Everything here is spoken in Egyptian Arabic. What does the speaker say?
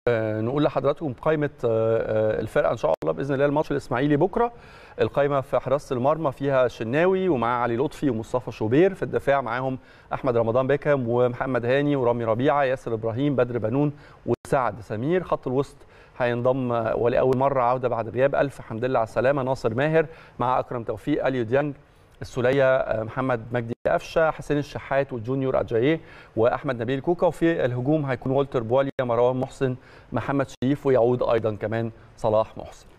نقول لحضراتكم قائمه الفرقه ان شاء الله باذن الله الماتش الاسماعيلي بكره القائمه في حراسه المرمى فيها شناوي ومعاه علي لطفي ومصطفى شوبير في الدفاع معاهم احمد رمضان بيكم ومحمد هاني ورامي ربيعه ياسر ابراهيم بدر بنون وسعد سمير خط الوسط هينضم ولاول مره عوده بعد غياب الف حمد لله على السلامه ناصر ماهر مع اكرم توفيق اليو ديانج السوليه محمد مجدي قفشه حسين الشحات والجونيور اجاييه واحمد نبيل كوكا وفي الهجوم هيكون والتر بواليا مروان محسن محمد شريف ويعود ايضا كمان صلاح محسن